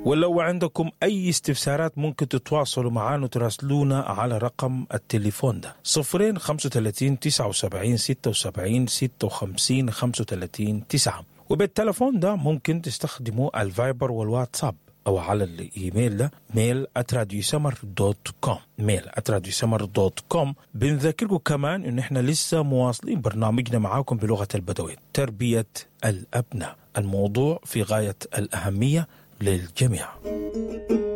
ولو عندكم أي استفسارات ممكن تتواصلوا معنا وتراسلونا على رقم التليفون ده صفرين خمسة وتلاتين تسعة وسبعين ستة وسبعين ستة وخمسين خمسة وتلاتين تسعة وبالتلفون ده ممكن تستخدموا الفايبر والواتساب او على الايميل ده ميل @radiosummer دوت كوم ميل @radiosummer دوت كوم بنذكركم كمان ان احنا لسه مواصلين برنامجنا معاكم بلغه البدوية تربيه الابناء الموضوع في غايه الاهميه للجميع